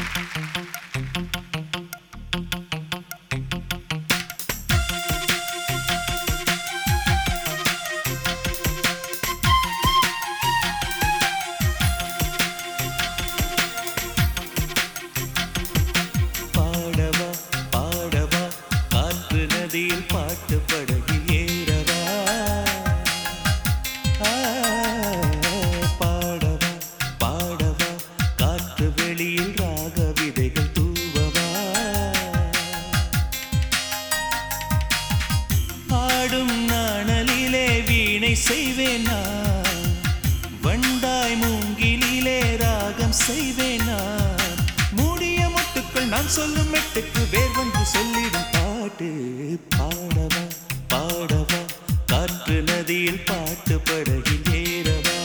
பாடவா பாடவா காற்று நதியில் பாட்டு படகில் ஏறவா ஆ, பாடவா பாடவா காற்று வெளியில் ராக விதைகள் தூவவா ஆடும் நாணலிலே வீணை செய்வேனா வண்டாய் மூங்கிலிலே ராகம் செய்வேனா மூடிய முட்டுக்குள் நான் சொல்லும் மெட்டுக்கு வேர் வந்து சொல்லிடும் பாட்டு பாடவா பாடவா காற்று நதியில் பாட்டு படகில் ஏறவா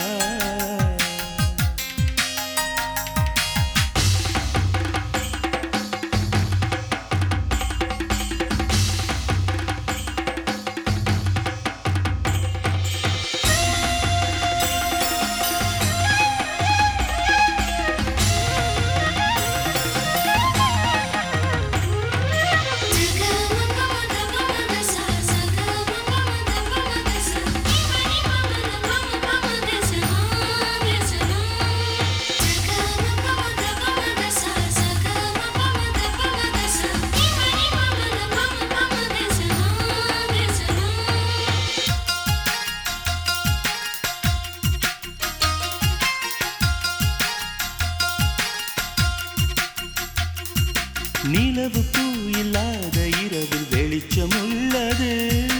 நிலவு பூ இல்லாத இரவில் வெளிச்சம் உள்ளது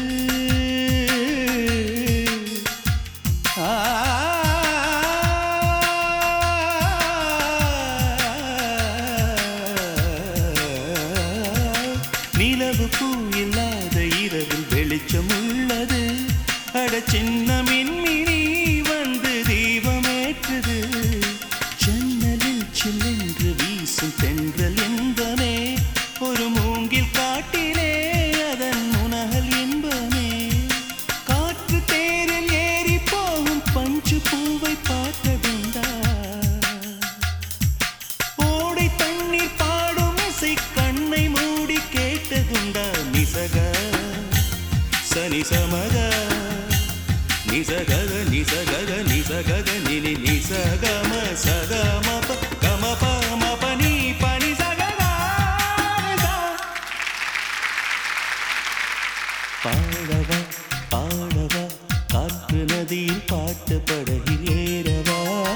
ஆ. நிலவு பூ இல்லாத இரவில் வெளிச்சம் உள்ளது அட சின்ன மின்மினி வந்து தீபமேற்றுது ஜன்னலில் சில்லென்று வீசும் தென்றல் இன்பமே ஒரு மூங்கில் காட்டிலே அதன் முனகல் இன்பமே காற்று தேரில் ஏறி போகும் பஞ்சு பூவை பார்த்ததுண்டா ஓடை தண்ணீர் பாடும் இசை கண்ணை மூடி கேட்டதுண்டா நிசக சனி சமக நிசகக நிசகக நிசகக நினி நிசகம சகம ப கம ப ம ப நீ ப நி சகக நிசா. பாடவா பாடவா காற்று நதியில் பாட்டு படகில் ஏறவா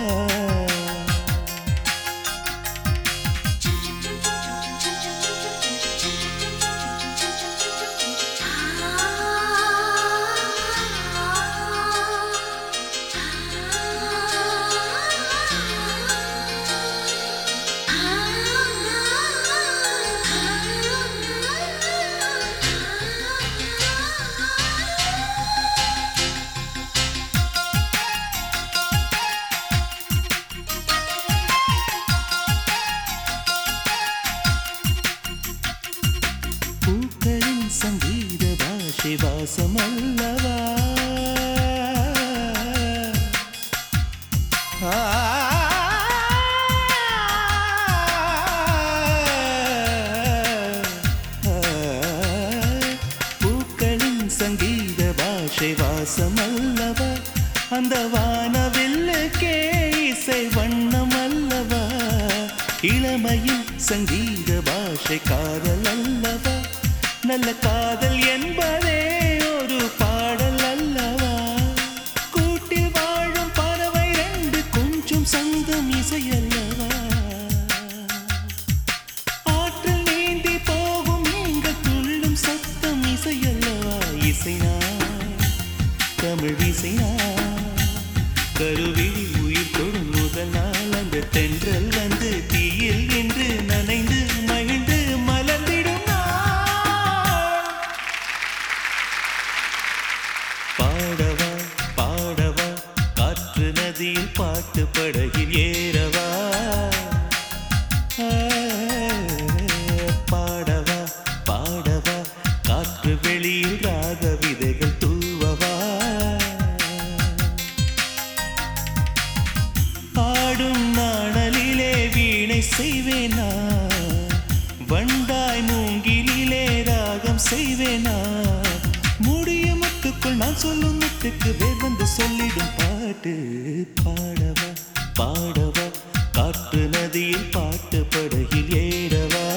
பூக்களின் சங்கீத பாஷை வாசம் அல்லவா ஆ. பூக்களின் சங்கீத பாஷை வாசம் அல்லவா அந்த வானவில்லுக்கே இசை வண்ணம் அல்லவா இளமையின் சங்கீத பாஷை காதல் அல்லவா நல்ல காதல் என்பதே ஒரு பாடல் அல்லவா கூட்டில் வாழும் பறவை ரெண்டு கொஞ்சம் சங்கம் இசை அல்லவா ஆற்றில் நீந்தி போகும் நீங்க துள்ளும் சத்தம் இசை அல்லவா இசைனா தமிழ் இசைனா கருவிழி உயிர் தொடும் முதல் நாள் அந்த தென்றல் வந்து தீயில் என்று நனைந்து மகிழ்ந்து மலர்ந்திடும் நாள். பாடவா பாடவா காற்று நதியில் பாட்டு படகில் ஏறவா ஆ, பாடவா பாடவா காற்று வெளியில் ராக விதைகள் தூவவா ஆடும் நாணலிலே வீணை செய்வேனா செய்வேனா முடிய முத்துக்குள் நான் சொல்லும் முத்துக்கு வேர் வந்து சொல்லிடும் பாட்டு பாடவா பாடவா காற்று நதியில் பாட்டு படகில் ஏறவா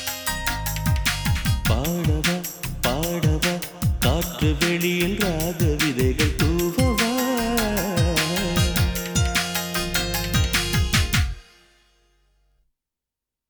பாடவா பாடவா காற்று வெளியில் ராக